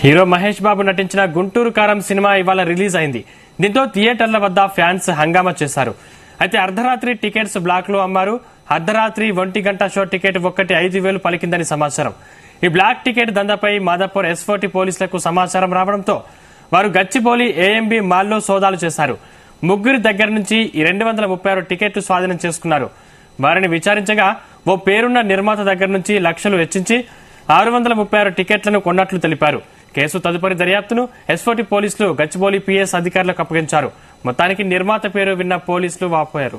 hero Mahesh బాబు నటించిన గుంటూరు కారం cinema ఇవాళ రిలీజ్ అయింది దీంతో థియేటర్ల వద్ద ఫ్యాన్స్ హంగామా చేశారు అయితే అర్ధరాత్రి టికెట్స్ బ్లాక్ లో అమ్మారు అర్ధరాత్రి ఒంటి గంట షో టికెట్ ఒక్కటి ఐదు వేలు పలికిందని సమాచారం ఈ బ్లాక్ టికెట్ దందాపై మాదాపూర్ ఎస్ఫోర్టీ పోలీసులకు సమాచారం రావడంతో వారు గచ్చిబౌలి ఏఎంబీ మాల్లో సోదాలు చేశారు ముగ్గురి దగ్గర నుంచి ఈ రెండు వందల ముప్పై ఆరు టికెట్లు స్వాధీనం చేసుకున్నారు వారిని విచారించగా ఓ పేరున్న నిర్మాత దగ్గర నుంచి లక్షలు వెచ్చించి ఆరు వందల ముప్పై ఆరు టికెట్లను కొన్నట్లు తెలిపారు కేసు తదుపరి దర్యాప్తును ఎస్ఫోర్టీ పోలీసులు గచ్చిబౌలి పిఎస్ అధికారులకు అప్పగించారు మొత్తానికి నిర్మాత పేరు విన్న పోలీసులు వాపోయారు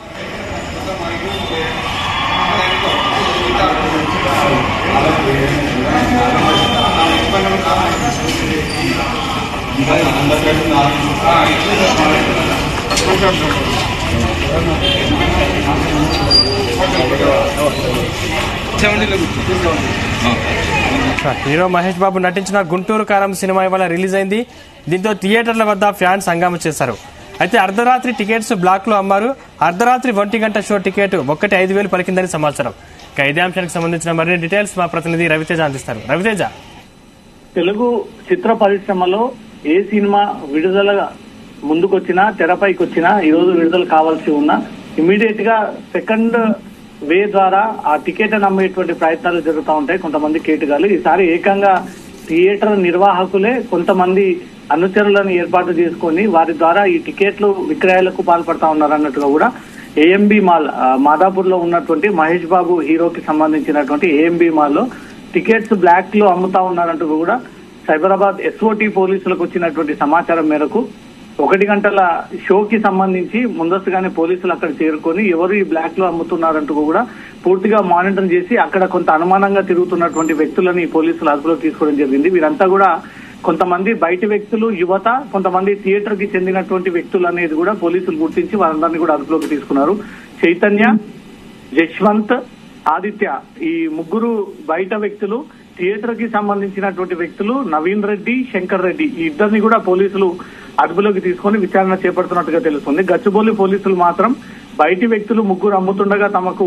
హీరో మహేష్ బాబు నటించిన గుంటూరు కారం సినిమా ఇవాళ రిలీజ్ అయింది దీంతో థియేటర్ల వద్ద ఫ్యాన్స్ హంగామా చేశారు అయితే అర్ధరాత్రి టికెట్స్ బ్లాక్ లో అమ్మారు అర్ధరాత్రి ఒంటి గంట షో టికెట్ ఒక్కటి ఐదు వేలు పలికిందని సమాచారం ఇక ఇదే అంశానికి సంబంధించిన మరిన్ని డీటెయిల్స్ మా ప్రతినిధి రవితేజ అందిస్తారు రవితేజ తెలుగు చిత్ర పరిశ్రమలో ఏ సినిమా విడుదల ముందుకొచ్చినా తెరపైకి వచ్చినా ఈ రోజు విడుదల కావాల్సి ఉన్నా ఇమీడియట్ గా సెకండ్ వే ద్వారా ఆ టికెట్ అమ్మేటువంటి ప్రయత్నాలు జరుగుతూ ఉంటాయి కొంతమంది కేటుగాలు ఈసారి ఏకంగా థియేటర్ నిర్వాహకులే కొంతమంది అనుచరులను ఏర్పాటు చేసుకొని వారి ద్వారా ఈ టికెట్లు విక్రయాలకు పాల్పడతా ఉన్నారు అన్నట్టుగా కూడా ఏఎంబి మాల్ ఆ, మాదాపూర్ లో ఉన్నటువంటి మహేష్ బాబు హీరోకి సంబంధించినటువంటి ఏఎంబి మాల్ లో టికెట్స్ బ్లాక్ లో అమ్ముతా ఉన్నారంటూ కూడా సైబరాబాద్ ఎస్ఓటి పోలీసులకు వచ్చినటువంటి సమాచారం మేరకు ఒకటి గంటల షోకి సంబంధించి ముందస్తుగానే పోలీసులు అక్కడ చేరుకొని ఎవరు ఈ బ్లాక్ లో అమ్ముతున్నారంటూ కూడా పూర్తిగా మానిటర్ చేసి అక్కడ కొంత అనుమానంగా తిరుగుతున్నటువంటి వ్యక్తులని పోలీసులు అదుపులోకి తీసుకోవడం జరిగింది వీరంతా కూడా కొంతమంది బయటి వ్యక్తులు యువత కొంతమంది థియేటర్ కి చెందినటువంటి వ్యక్తులు అనేది కూడా పోలీసులు గుర్తించి వారందరినీ కూడా అదుపులోకి తీసుకున్నారు చైతన్య యశ్వంత్ ఆదిత్య ఈ ముగ్గురు బయట వ్యక్తులు థియేటర్ కి సంబంధించినటువంటి వ్యక్తులు నవీన్ రెడ్డి శంకర్ రెడ్డి ఈ ఇద్దరిని కూడా పోలీసులు అదుపులోకి తీసుకొని విచారణ చేపడుతున్నట్టుగా తెలుస్తుంది గచ్చిబౌలి పోలీసులు మాత్రం బయటి వ్యక్తులు ముగ్గురు అమ్ముతుండగా తమకు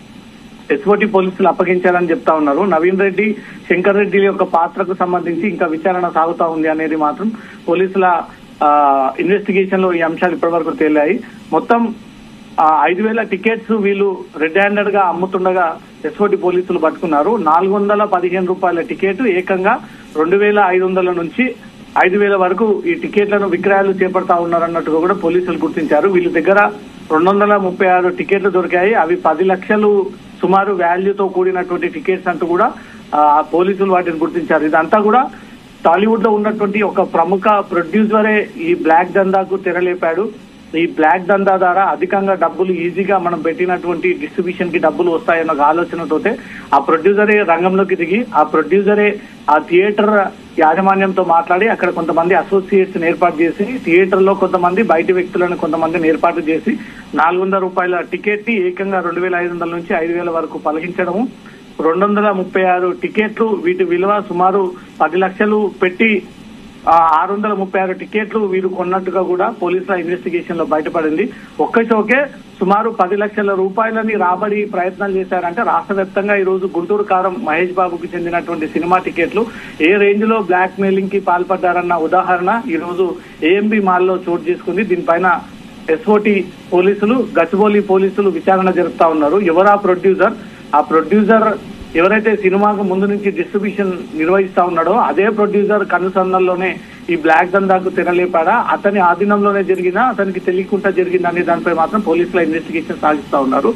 ఎస్ఓటి పోలీసులు అప్పగించారని చెప్తా ఉన్నారు నవీన్ రెడ్డి శంకర్ రెడ్డి యొక్క పాత్రకు సంబంధించి ఇంకా విచారణ సాగుతా ఉంది అనేది మాత్రం పోలీసుల ఇన్వెస్టిగేషన్ లో ఈ అంశాలు ఇప్పటివరకు తేలాయి మొత్తం ఆ, ఐదు వేల టికెట్స్ వీళ్ళు రెడ్ హ్యాండెడ్ గా అమ్ముతుండగా ఎస్ఓటి పోలీసులు పట్టుకున్నారు నాలుగు వందల పదిహేను రూపాయల టికెట్ ఏకంగా రెండు వేల ఐదు వందల నుంచి ఐదు వేల వరకు ఈ టికెట్లను విక్రయాలు చేపడతా ఉన్నారన్నట్టుగా కూడా పోలీసులు గుర్తించారు వీళ్ళ దగ్గర రెండు వందల ముప్పై ఆరు టికెట్లు దొరికాయి అవి పది లక్షలు సుమారు వాల్యూతో కూడినటువంటి టికెట్స్ అంటూ కూడా ఆ, పోలీసులు వాటిని గుర్తించారు ఇదంతా కూడా టాలీవుడ్ లో ఉన్నటువంటి ఒక ప్రముఖ ప్రొడ్యూసరే ఈ బ్లాక్ దందాకు తెరలేపాడు ఈ బ్లాక్ దందా ద్వారా అధికంగా డబ్బులు ఈజీగా మనం పెట్టినటువంటి డిస్ట్రిబ్యూషన్ కి డబ్బులు వస్తాయన్న ఒక ఆలోచనతోటే ఆ ప్రొడ్యూసరే రంగంలోకి దిగి ఆ ప్రొడ్యూసరే ఆ థియేటర్ యాజమాన్యంతో మాట్లాడి అక్కడ కొంతమంది అసోసియేట్స్ ఏర్పాటు చేసి థియేటర్ లో కొంతమంది బయటి వ్యక్తులను కొంతమందిని ఏర్పాటు చేసి నాలుగు వందల రూపాయల టికెట్ ని ఏకంగా రెండు వేల ఐదు వందల నుంచి ఐదు వేల వరకు పలికించడము రెండు వందల ముప్పై ఆరు టికెట్లు వీటి విలువ సుమారు పది లక్షలు పెట్టి ఆ, ఆరు వందల ముప్పై ఆరు టికెట్లు వీరు కొన్నట్టుగా కూడా పోలీసుల ఇన్వెస్టిగేషన్ లో బయటపడింది ఒక్క షోకే సుమారు పది లక్షల రూపాయలని రాబడి ప్రయత్నాలు చేశారంటే రాష్ట్ర వ్యాప్తంగా ఈ రోజు గుంటూరు కారం మహేష్ బాబుకి చెందినటువంటి సినిమా టికెట్లు ఏ రేంజ్ లో బ్లాక్ మెయిలింగ్ కి పాల్పడ్డారన్న ఉదాహరణ ఈ రోజు ఏఎంబి మాల్లో చోటు చేసుకుంది దీనిపైన ఎస్ఓటి పోలీసులు గచ్చిబౌలి పోలీసులు విచారణ జరుపుతా ఉన్నారు ఎవరా ప్రొడ్యూసర్ ఆ ప్రొడ్యూసర్ ఎవరైతే సినిమాకు ముందు నుంచి డిస్ట్రిబ్యూషన్ నిర్వహిస్తా ఉన్నాడో అదే ప్రొడ్యూసర్ కనుసన్నల్లోనే ఈ బ్లాక్ దందాకు తెరలేపాడా అతని ఆధీనంలోనే జరిగినా అతనికి తెలియకుండా జరిగిందా అనే దానిపై మాత్రం పోలీసుల ఇన్వెస్టిగేషన్ సాగిస్తా ఉన్నారు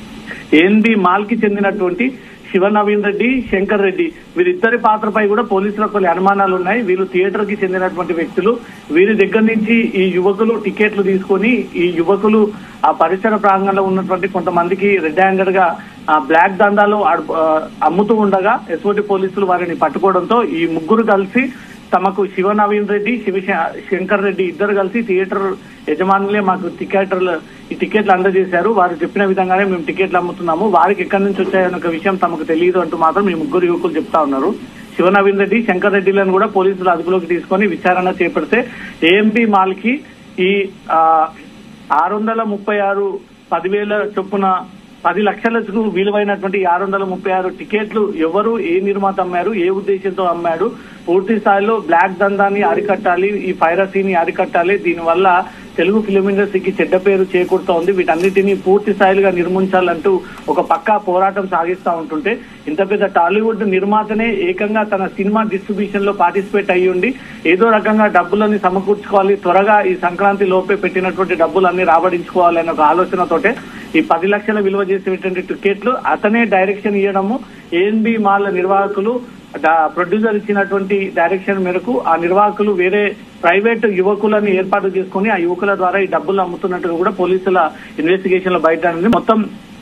ఏంది మాల్ కి చెందినటువంటి శివ నవీన్ రెడ్డి శంకర్ రెడ్డి వీరిద్దరి పాత్రపై కూడా పోలీసులకు కొన్ని అనుమానాలు ఉన్నాయి వీళ్ళు థియేటర్ కి చెందినటువంటి వ్యక్తులు వీరి దగ్గర నుంచి ఈ యువకులు టికెట్లు తీసుకొని ఈ యువకులు ఆ పరిసర ప్రాంగణంలో ఉన్నటువంటి కొంతమందికి రెడ్ హ్యాండెడ్ గా ఆ బ్లాక్ దందాలు అడు- ఆ, అమ్ముతూ ఉండగా ఎస్ఓటి పోలీసులు వారిని పట్టుకోవడంతో ఈ ముగ్గురు కలిసి తమకు శివ నవీన్ రెడ్డి శివ శంకర్ రెడ్డి ఇద్దరు కలిసి థియేటర్ యజమానులే మాకు టికెట్లు ఈ టికెట్లు అందజేశారు వారు చెప్పిన విధంగానే మేము టికెట్లు అమ్ముతున్నాము వారికి ఎక్కడి నుంచి వచ్చాయన్న ఒక విషయం తమకు తెలియదు అంటూ మాత్రం ఈ ముగ్గురు యువకులు చెప్తా ఉన్నారు శివ నవీన్ రెడ్డి శంకర్ రెడ్డిలను కూడా పోలీసులు అదుపులోకి తీసుకొని విచారణ చేపడితే ఏఎంపీ మాల్ కి ఈ ఆ, ఆరు వందల ముప్పై ఆరు పదివేల చొప్పున పది లక్షలకు విలువైనటువంటి ఆరు వందల ముప్పై ఆరు టికెట్లు ఎవరు ఏ నిర్మాత అమ్మారు ఏ ఉద్దేశంతో అమ్మాడు పూర్తి స్థాయిలో బ్లాక్ దందాన్ని అరికట్టాలి ఈ పైరసీని అరికట్టాలి దీనివల్ల తెలుగు ఫిలిం ఇండస్ట్రీకి చెడ్డ పేరు చేకూరుతోంది వీటన్నిటిని పూర్తి స్థాయిలుగా నిర్మించాలంటూ ఒక పక్కా పోరాటం సాగిస్తా ఉంటుంటే ఇంత పెద్ద టాలీవుడ్ నిర్మాతనే ఏకంగా తన సినిమా డిస్ట్రిబ్యూషన్ లో పార్టిసిపేట్ అయ్యి ఉండి ఏదో రకంగా డబ్బులని సమకూర్చుకోవాలి త్వరగా ఈ సంక్రాంతి లోపే పెట్టినటువంటి డబ్బులన్నీ రాబడించుకోవాలి అనే ఒక ఆలోచనతోటే ఈ పది లక్షల విలువ చేసేటువంటి టికెట్లు అతనే డైరెక్షన్ ఇవ్వడము ఏఎన్బి మాల్ నిర్వాహకులు డా- ప్రొడ్యూసర్ ఇచ్చినటువంటి డైరెక్షన్ మేరకు ఆ నిర్వాహకులు వేరే ప్రైవేట్ యువకులను ఏర్పాటు చేసుకుని ఆ యువకుల ద్వారా ఈ డబ్బులు అమ్ముతున్నట్టుగా కూడా పోలీసుల ఇన్వెస్టిగేషన్ లో బయట మొత్తం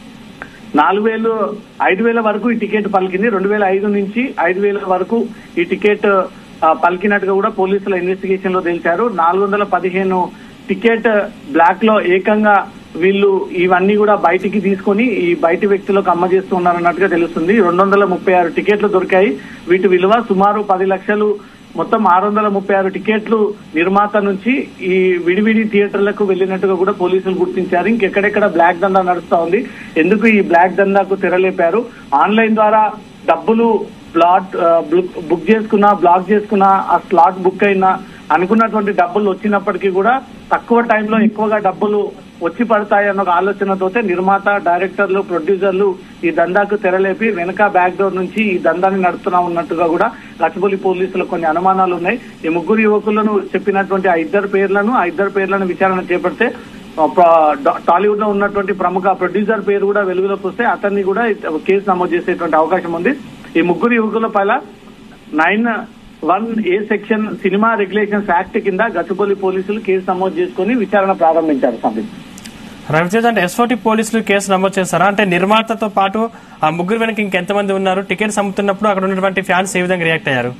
నాలుగు వేలు ఐదు వేల వరకు ఈ టికెట్ పలికింది రెండు వేల ఐదు నుంచి ఐదు వేల వరకు ఈ టికెట్ ఆ, పలికినట్టుగా కూడా పోలీసుల ఇన్వెస్టిగేషన్ లో తెలిసారు నాలుగు వందల పదిహేను టికెట్ బ్లాక్ లో ఏకంగా వీళ్ళు ఇవన్నీ కూడా బయటికి తీసుకొని ఈ బయటి వ్యక్తులకు అమ్మ చేస్తున్నారన్నట్టుగా తెలుస్తుంది రెండు వందల ముప్పై ఆరు టికెట్లు దొరికాయి వీటి విలువ సుమారు పది లక్షలు మొత్తం ఆరు వందల ముప్పై ఆరు టికెట్లు నిర్మాత నుంచి ఈ విడివిడి థియేటర్లకు వెళ్ళినట్టుగా కూడా పోలీసులు గుర్తించారు ఇంకెక్కడెక్కడ బ్లాక్ దందా నడుస్తా ఉంది ఎందుకు ఈ బ్లాక్ దందాకు తెరలేపారు ఆన్లైన్ ద్వారా డబ్బులు ప్లాట్ ఆ, బుక్ బుక్ చేసుకున్నా బ్లాక్ చేసుకున్నా ఆ స్లాట్ బుక్ అయినా అనుకున్నటువంటి డబ్బులు వచ్చినప్పటికీ కూడా తక్కువ టైంలో ఎక్కువగా డబ్బులు వచ్చి పడతాయి అన్న ఒక ఆలోచనతోటే నిర్మాత డైరెక్టర్లు ప్రొడ్యూసర్లు ఈ దందాకు తెరలేపి వెనక బ్యాక్ డోర్ నుంచి ఈ దందాన్ని నడుపుతున్నా ఉన్నట్టుగా కూడా గచ్చిబౌలి పోలీసులకు కొన్ని అనుమానాలు ఉన్నాయి ఈ ముగ్గురు యువకులను చెప్పినటువంటి ఆ ఇద్దరు పేర్లను ఆ ఇద్దరు పేర్లను విచారణ చేపడితే ఆ, ప్ర- టాలీవుడ్ లో ఉన్నటువంటి ప్రముఖ ప్రొడ్యూసర్ పేరు కూడా వెలుగులోకి వస్తే అతన్ని కూడా కేసు నమోదు చేసేటువంటి అవకాశం ఉంది ఈ ముగ్గురు యువకుల పైన nine one A section cinema regulations act కింద గచ్చిబౌలి పోలీసులు కేసు నమోదు చేసుకుని విచారణ ప్రారంభించారు సందీప్ రవితేజ్ అంటే ఎస్ఓటి పోలీసులు కేసు నమోదు చేస్తారా అంటే నిర్మాతతో పాటు ఆ ముగ్గురు వెనక ఇంకెంతమంది ఉన్నారు టికెట్స్ అమ్ముతున్నప్పుడు అక్కడ ఉన్నటువంటి ఫ్యాన్స్ ఏ విధంగా రియాక్ట్ అయ్యారు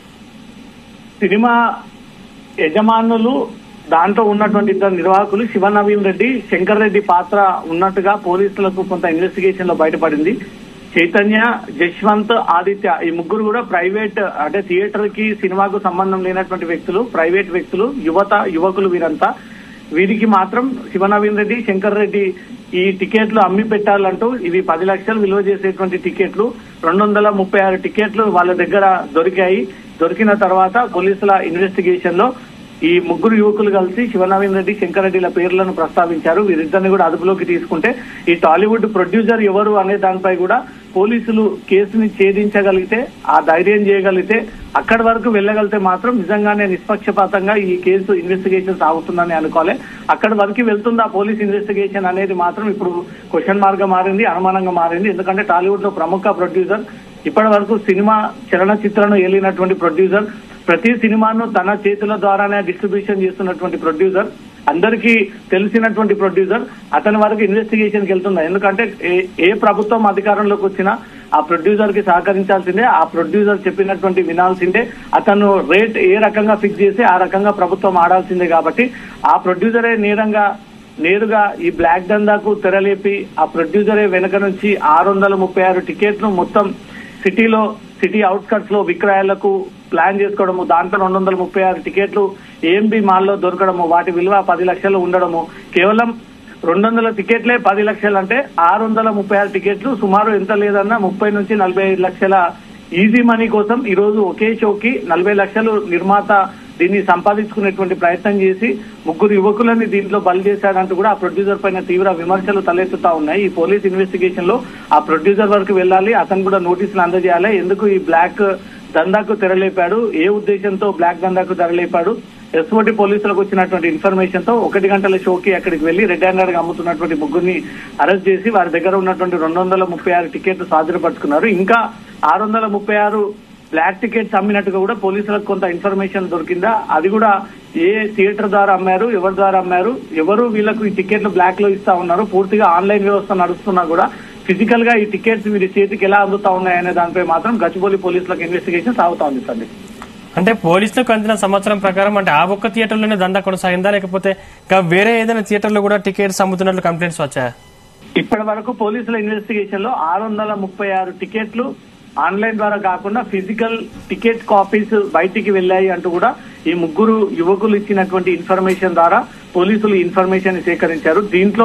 సినిమా యజమానులు దాంట్లో ఉన్నటువంటి ఇద్దరు నిర్వాహకులు శివ నవీన్ రెడ్డి శంకర్ రెడ్డి పాత్ర ఉన్నట్టుగా పోలీసులకు కొంత ఇన్వెస్టిగేషన్ లో బయటపడింది చైతన్య జశ్వంత్ ఆదిత్య ఈ ముగ్గురు కూడా ప్రైవేట్ అంటే థియేటర్ కి సినిమాకు సంబంధం లేనటువంటి వ్యక్తులు ప్రైవేట్ వ్యక్తులు యువత యువకులు వీరంతా వీరికి మాత్రం శివ నవీన్ రెడ్డి శంకర్ రెడ్డి ఈ టికెట్లు అమ్మి పెట్టాలంటూ ఇవి పది లక్షలు విలువ చేసేటువంటి టికెట్లు రెండు వందల ముప్పై ఆరు టికెట్లు వాళ్ళ దగ్గర దొరికాయి దొరికిన తర్వాత పోలీసుల ఇన్వెస్టిగేషన్ లో ఈ ముగ్గురు యువకులు కలిసి శివనవీన్ రెడ్డి శంకర్ రెడ్డిల పేర్లను ప్రస్తావించారు వీరిద్దరిని కూడా అదుపులోకి తీసుకుంటే ఈ టాలీవుడ్ ప్రొడ్యూసర్ ఎవరు అనే దానిపై కూడా పోలీసులు కేసుని ఛేదించగలిగితే ఆ ధైర్యం చేయగలిగితే అక్కడి వరకు వెళ్ళగలిగితే మాత్రం నిజంగానే నిష్పక్షపాతంగా ఈ కేసు ఇన్వెస్టిగేషన్ సాగుతుందని అనుకోవాలి అక్కడి వరకు వెళ్తుందా పోలీస్ ఇన్వెస్టిగేషన్ అనేది మాత్రం ఇప్పుడు క్వశ్చన్ మార్క్ గా మారింది అనుమానంగా మారింది ఎందుకంటే టాలీవుడ్ లో ప్రముఖ ప్రొడ్యూసర్ ఇప్పటి వరకు సినిమా చలనచిత్రాలను ఏలినటువంటి ప్రొడ్యూసర్ ప్రతి సినిమాను తన చేతుల ద్వారానే డిస్ట్రిబ్యూషన్ చేస్తున్నటువంటి ప్రొడ్యూసర్ అందరికీ తెలిసినటువంటి ప్రొడ్యూసర్ అతని వరకు ఇన్వెస్టిగేషన్ కి వెళ్తుందా ఎందుకంటే ఏ- ఏ ప్రభుత్వం అధికారంలోకి వచ్చినా ఆ ప్రొడ్యూసర్ కి సహకరించాల్సిందే ఆ ప్రొడ్యూసర్ చెప్పినటువంటి వినాల్సిందే అతను రేట్ ఏ రకంగా ఫిక్స్ చేసి ఆ రకంగా ప్రభుత్వం ఆడాల్సిందే కాబట్టి ఆ ప్రొడ్యూసరే నేరంగా నేరుగా ఈ బ్లాక్ దందాకు తెరలేపి ఆ ప్రొడ్యూసరే వెనక నుంచి ఆరు వందల ముప్పై ఆరు టికెట్లు మొత్తం సిటీలో సిటీ అవుట్స్కట్స్ లో విక్రయాలకు ప్లాన్ చేసుకోవడము దాంట్లో రెండు వందల ముప్పై ఆరు టికెట్లు ఏఎంబి మాల్లో దొరకడము వాటి విలువ పది లక్షలు ఉండడము కేవలం రెండు వందల టికెట్లే పది లక్షలు అంటే ఆరు వందల ముప్పై ఆరు టికెట్లు సుమారు ఎంత లేదన్నా ముప్పై నుంచి నలభై ఐదు లక్షల ఈజీ మనీ కోసం ఈ రోజు ఒకే షోకి నలభై లక్షలు నిర్మాత దీన్ని సంపాదించుకునేటువంటి ప్రయత్నం చేసి ముగ్గురు యువకులని దీంట్లో బలి చేశాడంటూ కూడా ఆ ప్రొడ్యూసర్ పైన తీవ్ర విమర్శలు తలెత్తుతా ఉన్నాయి ఈ పోలీస్ ఇన్వెస్టిగేషన్ లో ఆ ప్రొడ్యూసర్ వరకు వెళ్ళాలి అతను కూడా నోటీసులు అందజేయాలి ఎందుకు ఈ బ్లాక్ దందాకు తెరలేపాడు ఏ ఉద్దేశంతో బ్లాక్ దందాకు తెరలేపాడు ఎస్ఓటి పోలీసులకు వచ్చినటువంటి ఇన్ఫర్మేషన్ తో ఒకటి గంటల షోకి అక్కడికి వెళ్లి రెడ్ హ్యాండెడ్ గా అమ్ముతున్నటువంటి ముగ్గురిని అరెస్ట్ చేసి వారి దగ్గర ఉన్నటువంటి రెండు వందల ముప్పై ఆరు టికెట్లు స్వాధీనపరుచుకున్నారు ఇంకా ఆరు వందల ముప్పై ఆరు బ్లాక్ టికెట్స్ అమ్మినట్టుగా కూడా పోలీసులకు కొంత ఇన్ఫర్మేషన్ దొరికిందా అది కూడా ఏ థియేటర్ ద్వారా అమ్మారు ఎవరి ద్వారా అమ్మారు ఎవరు వీళ్ళకు ఈ టికెట్లు బ్లాక్ లో ఇస్తా ఉన్నారు పూర్తిగా ఆన్లైన్ వ్యవస్థ నడుస్తున్నా కూడా ఫిజికల్ గా ఈ టికెట్స్ వీరి చేతికి ఎలా అందుతా ఉన్నాయనే దానిపై మాత్రం గచ్చిబౌలి పోలీసులకు ఇన్వెస్టిగేషన్ సాగుతా ఉంది సందీప్ అంటే పోలీసులకు అందిన సంవత్సరం ప్రకారం అంటే ఆ ఒక్క థియేటర్లోనే దందా కొనసాగిందా లేకపోతే ఇంకా వేరే ఏదైనా థియేటర్లో కూడా టికెట్స్ అమ్ముతున్నట్లు కంప్లైంట్స్ వచ్చాయా ఇప్పటి వరకు పోలీసుల ఇన్వెస్టిగేషన్ లో ఆరు వందల ముప్పై ఆరు టికెట్లు ఆన్లైన్ ద్వారా కాకుండా ఫిజికల్ టికెట్ కాపీస్ బయటికి వెళ్ళాయి అంటూ కూడా ఈ ముగ్గురు యువకులు ఇచ్చినటువంటి ఇన్ఫర్మేషన్ ద్వారా పోలీసులు ఇన్ఫర్మేషన్ సేకరించారు దీంట్లో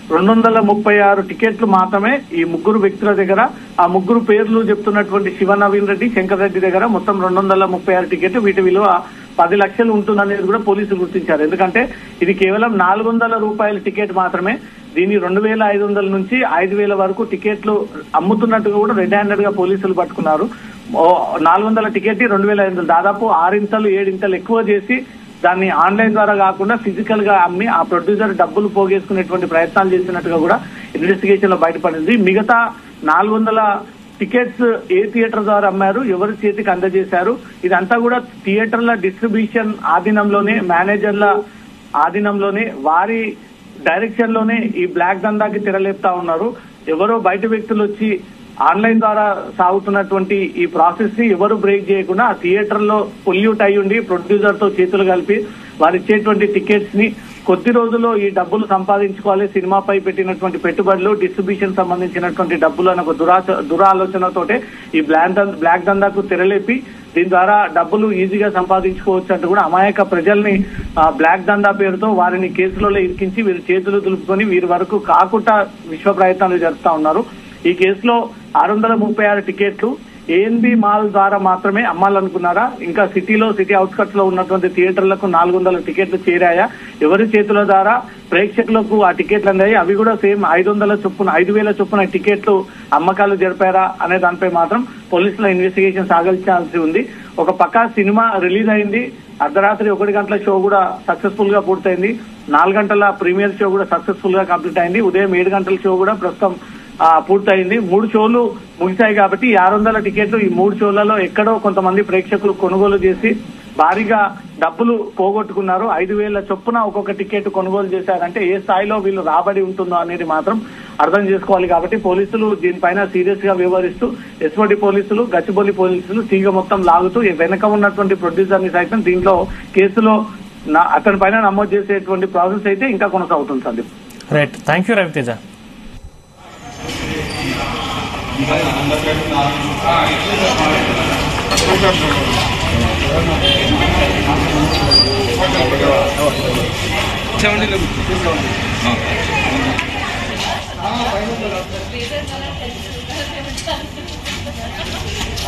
రెండు వందల ముప్పై ఆరు టికెట్లు మాత్రమే ఈ ముగ్గురు వ్యక్తుల దగ్గర ఆ ముగ్గురు పేర్లు చెప్తున్నటువంటి శివ నవీన్ రెడ్డి శంకర్ రెడ్డి దగ్గర మొత్తం రెండు వందల ముప్పై ఆరు టికెట్లు వీటి విలువ పది లక్షలు ఉంటుందనేది కూడా పోలీసులు గుర్తించారు ఎందుకంటే ఇది కేవలం నాలుగు వందల రూపాయల టికెట్ మాత్రమే దీన్ని రెండు వేల ఐదు వందల నుంచి ఐదు వేల వరకు టికెట్లు అమ్ముతున్నట్టుగా కూడా రెడ్ హ్యాండెడ్ గా పోలీసులు పట్టుకున్నారు ఓ నాలుగు వందల టికెట్ రెండు వేల ఐదు వందలు దాదాపు ఆరింతలు ఏడింతలు ఎక్కువ చేసి దాన్ని ఆన్లైన్ ద్వారా కాకుండా ఫిజికల్ గా అమ్మి ఆ ప్రొడ్యూసర్ డబ్బులు పోగేసుకునేటువంటి ప్రయత్నాలు చేసినట్టుగా కూడా ఇన్వెస్టిగేషన్ లో బయటపడింది మిగతా నాలుగు వందల టికెట్స్ ఏ థియేటర్ ద్వారా అమ్మారు ఎవరి చేతికి అందజేశారు ఇదంతా కూడా థియేటర్ల డిస్ట్రిబ్యూషన్ ఆధీనంలోనే మేనేజర్ల ఆధీనంలోనే వారి డైరెక్షన్ లోనే ఈ బ్లాక్ దందాకి తెరలేపుతా ఉన్నారు ఎవరో బయట వ్యక్తులు వచ్చి ఆన్లైన్ ద్వారా సాగుతున్నటువంటి ఈ ప్రాసెస్ ని ఎవరు బ్రేక్ చేయకుండా ఆ థియేటర్ లో పొల్యూట్ అయి ఉండి ప్రొడ్యూసర్ తో చేతులు కలిపి వారు ఇచ్చేటువంటి టికెట్స్ ని కొద్ది రోజుల్లో ఈ డబ్బులు సంపాదించుకోవాలి సినిమాపై పెట్టినటువంటి పెట్టుబడులు డిస్ట్రిబ్యూషన్ సంబంధించినటువంటి డబ్బులు అనే ఒక దురాచ దురాలోచనతోటే ఈ బ్లాక్ దం- బ్లాక్ దందాకు తెరలేపి దీని ద్వారా డబ్బులు ఈజీగా సంపాదించుకోవచ్చు అంటూ కూడా అమాయక ప్రజల్ని ఆ, బ్లాక్ దందా పేరుతో వారిని కేసులలో ఇరికించి వీరి చేతులు దులుపుకొని వీరి వరకు కాకుండా విశ్వ ప్రయత్నాలు జరుపుతా ఉన్నారు ఈ కేసులో ఆరు వందల ముప్పై ఆరు టికెట్లు ఏఎన్బి మాల్ ద్వారా మాత్రమే అమ్మాలనుకున్నారా ఇంకా సిటీలో సిటీ అవుట్స్కట్స్ లో ఉన్నటువంటి థియేటర్లకు నాలుగు వందల టికెట్లు చేరాయా ఎవరి చేతుల ద్వారా ప్రేక్షకులకు ఆ టికెట్లు అందాయి అవి కూడా సేమ్ ఐదు వందల చొప్పున ఐదు వేల చొప్పున టికెట్లు అమ్మకాలు జరిపారా అనే దానిపై మాత్రం పోలీసుల ఇన్వెస్టిగేషన్ సాగించాల్సి ఉంది ఒక పక్క సినిమా రిలీజ్ అయింది అర్ధరాత్రి ఒకటి గంటల షో కూడా సక్సెస్ఫుల్ గా పూర్తయింది నాలుగు గంటల ప్రీమియర్ షో కూడా సక్సెస్ఫుల్ గా కంప్లీట్ అయింది ఉదయం ఏడు గంటల షో కూడా ప్రస్తుతం ఆ, పూర్తయింది మూడు షోలు ముగిశాయి కాబట్టి ఈ ఆరు వందల టికెట్లు ఈ మూడు షోలలో ఎక్కడో కొంతమంది ప్రేక్షకులు కొనుగోలు చేసి భారీగా డబ్బులు పోగొట్టుకున్నారు ఐదు వేల చొప్పున ఒక్కొక్క టికెట్ కొనుగోలు చేశారంటే ఏ స్థాయిలో వీళ్ళు రాబడి ఉంటుందో అనేది మాత్రం అర్థం చేసుకోవాలి కాబట్టి పోలీసులు దీనిపైన సీరియస్ గా వ్యవహరిస్తూ ఎస్ఓటి పోలీసులు గచ్చిబౌలి పోలీసులు తీగ మొత్తం లాగుతూ ఈ వెనక ఉన్నటువంటి ప్రొడ్యూసర్ ని సైతం దీంట్లో కేసులో నా- అతని పైన నమోదు చేసేటువంటి ప్రాసెస్ అయితే ఇంకా కొనసాగుతుంది Sandeep right thank you Raviteja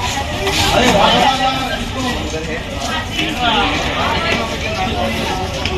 అదే